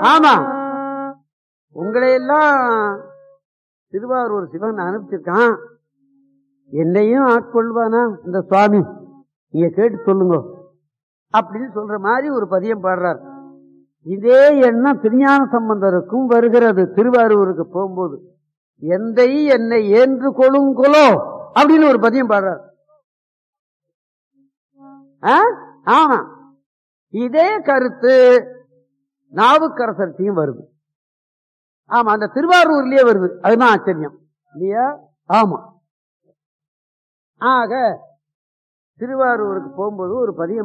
ஆமா உங்களை எல்லாம் திருவாரூர் சிவன் அனுப்பிச்சிருக்கான் என்னையும் ஆட்கொள்வானா இந்த சுவாமி நீங்க கேட்டு சொல்லுங்க அப்படின்னு சொல்ற மாதிரி ஒரு பதியம் பாடுறார் இதே எண்ணம் திருஞான சம்பந்தருக்கும் வருகிறது திருவாரூருக்கு போகும்போது எந்தை என்னை ஏன்று கொழுங்கொலோ அப்படின்னு ஒரு பதியம் பாடுறார் ஆ? ஆமா இதே கருத்து நாவுக்கரசர்த்தையும் வருது ஆமா அந்த திருவாரூர்லயே வருது அதுதான் ஆச்சரியம் இல்லையா ஆமா ஆக திருவாரூருக்கு போகும்போது ஒரு பதியம்